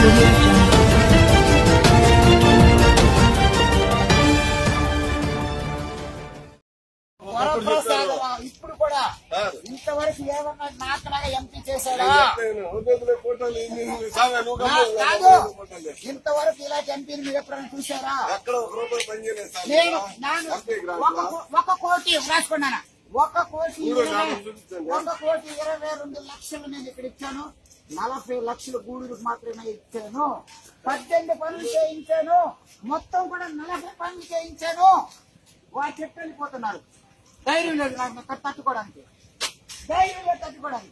audio jungle. వరప్రసాదం ఇప్పుడు కూడా sir. ఇంతవరకు ఏమన్నా నాకులాగా ఎంపీ చేశాడా నా- కాదు ఇంతవరకు ఇలాంటి ఎంపీని మీరు ఎప్పుడైనా చూసారా ఎక్కడ ఒక రూపాయి పని చేయలేదు సార్ నేను నాను ఎంపీ గ్రాంట్ ఒక కో- ఒక కోటి రాసుకున్నాను ఒక కోటి చూడు, ఇరవై- నాకు చూపించండి. ఒక కోటి ఇరవై రెండు లక్షలు నేను ఇక్కడ ఇచ్చాను నలభై లక్షల గూడులకు మాత్రమే ఇచ్చాను పద్దెనిమిది పనులు చేయించాను మొత్తం కూడా నలభై పనులు చేయించాను వాడు చెప్పి వెళ్ళిపోతున్నారు ధైర్యం లేదు నాకు ఇక్కడ తట్టుకోవడానికి ధైర్యం లేదు తట్టుకోవడానికి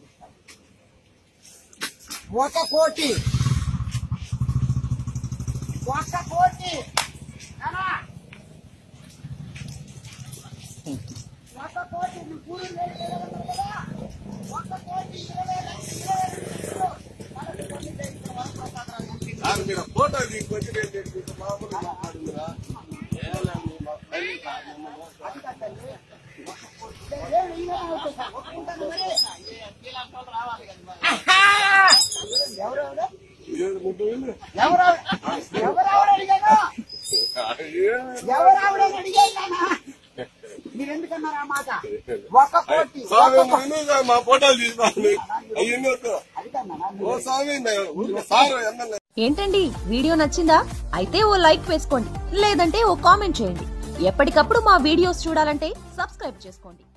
ఒక కోటి ఒక కోటి నానా ఒక కోటి మీ కూలీలు వేసి ఇవ్వగలరు కదా? ఒక కోటి ఇరవై లక్షలు, ఇరవై లక్షలు. నలభై మంది చేయించిన వరప్రసాదరావు ఎంపీ. సార్ మీరు ఫోటో తీసుకొచ్చి నేను మీకు మామూలుగా మాట్లాడుతురా ఏలండి, మా పని కాదు, మేము అది కాదు తల్లి. ఒక కోటి. లే- లేదు, ఈయన అవుతుంది సార్. ఒప్పుకుంటాను మరి. ఆహా! ఎవరెవరు? ఏడు ముద్దు వీళ్ళు. ఎవరెవరు? ఎవరెవరు అడిగాను ఏ- ఎవరెవరని అడిగాను నాన్న. మీరు ఎందుకన్నారు ఆ మాట ఒక కోటి స్వామి ఒక కోటి. నేను సార్ మా ఫోటోలు తీసుకోండి అయ్యింది వద్దు. అది కాదు నాన్న. ఓ స్వామి నేను ఊరికే సార్ ఎమ్మెల్యే ఏంటండి వీడియో నచ్చిందా అయితే ఓ లైక్ వేసుకోండి లేదంటే ఓ కామెంట్ చేయండి ఎప్పటికప్పుడు మా వీడియోస్ చూడాలంటే సబ్స్క్రైబ్ చేసుకోండి